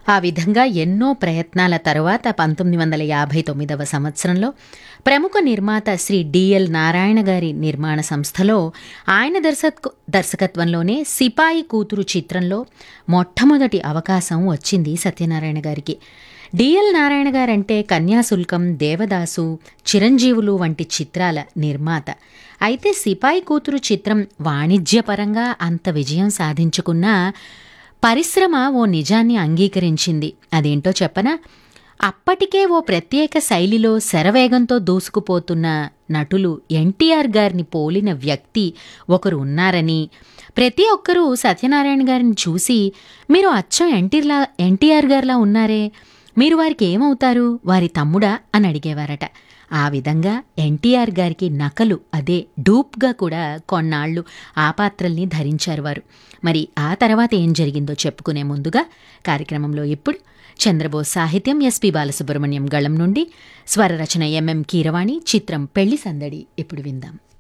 ఆ విధంగా ఎన్నో ప్రయత్నాల తరువాత పంతొమ్మిది వందల యాభై తొమ్మిదవ సంవత్సరంలో ప్రముఖ నిర్మాత శ్రీ డిఎల్ నారాయణ గారి నిర్మాణ సంస్థలో ఆయన దర్శక దర్శకత్వంలోనే సిపాయి కూతురు చిత్రంలో మొట్టమొదటి అవకాశం వచ్చింది సత్యనారాయణ గారికి డిఎల్ నారాయణ గారంటే కన్యాశుల్కం దేవదాసు చిరంజీవులు వంటి చిత్రాల నిర్మాత అయితే సిపాయి కూతురు చిత్రం వాణిజ్యపరంగా అంత విజయం సాధించుకున్నా పరిశ్రమ ఓ నిజాన్ని అంగీకరించింది అదేంటో చెప్పనా అప్పటికే ఓ ప్రత్యేక శైలిలో శరవేగంతో దూసుకుపోతున్న నటులు ఎన్టీఆర్ గారిని పోలిన వ్యక్తి ఒకరు ఉన్నారని ప్రతి ఒక్కరూ సత్యనారాయణ గారిని చూసి మీరు అచ్చం ఎన్టీర్లా ఎన్టీఆర్ గారిలా ఉన్నారే మీరు వారికి ఏమవుతారు వారి తమ్ముడా అని అడిగేవారట ఆ విధంగా ఎన్టీఆర్ గారికి నకలు అదే డూప్గా కూడా కొన్నాళ్ళు ఆ పాత్రల్ని ధరించారు వారు మరి ఆ తర్వాత ఏం జరిగిందో చెప్పుకునే ముందుగా కార్యక్రమంలో ఇప్పుడు చంద్రబోస్ సాహిత్యం ఎస్పి బాలసుబ్రహ్మణ్యం గళం నుండి స్వరరచన ఎంఎం కీరవాణి చిత్రం పెళ్లి సందడి ఇప్పుడు విందాం